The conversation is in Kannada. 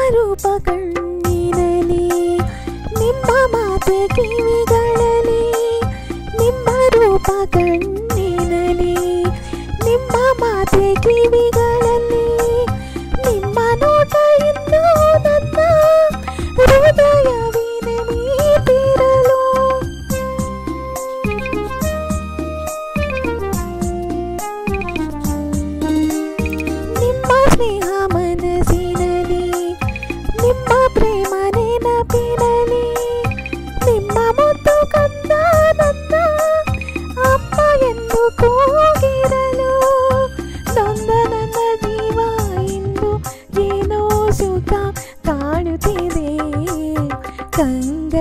ರೂಪ ಕಣ್ಣಿನಲಿ ನಿಮ್ಮ ಮಾತೆ ಕಿವಿಗಳಲ್ಲಿ ನಿಮ್ಮ ರೂಪ ಕಣ್ಣಿನಲಿ ನಿಮ್ಮ ಮಾತೆ ಕಿವಿಗಳಲ್ಲಿ ನಿಮ್ಮ ನೋಟ ಇನ್ನು ನನ್ನ ಹೃದಯವಿನ ಮೀಟಿರಲು ನಿಮ್ಮ ಸ್ನೇಹ ಮನಸ್ಸಿನಲಿ ನಿಮ್ಮ ಪ್ರೇಮ ನೆನಪಿನಲಿ ನಿಮ್ಮ ಮುದ್ದು ಕಂದ ನನ್ನ ಅಮ್ಮ ಎಂದು ಕೂಗಿರಲು ನೊಂದ ನನ್ನ ಜೀವ ಇಂದು ಏನೋ ಸುಖ ಕಾಣುತ್ತಿದೆ ಕಂಗ